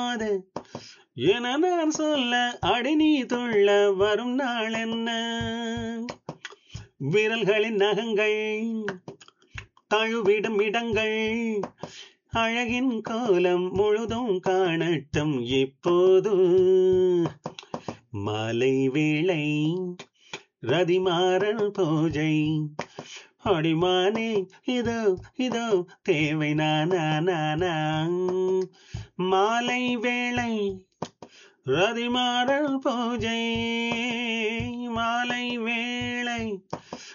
முடியாது என நான் சொல்ல அடி நீ துள்ள வரும் நாள் என்ன விரல்களின் நகங்கள் தழுவிடும் இடங்கள் அழகின் கோலம் முழுதும் காணட்டும் இப்போது மாலை வேளை ரதிமாறல் பூஜை அடிமானே இதோ இதோ தேவை நானா நானா மாலை வேளை ரதிமாறல் பூஜை மாலை வேளை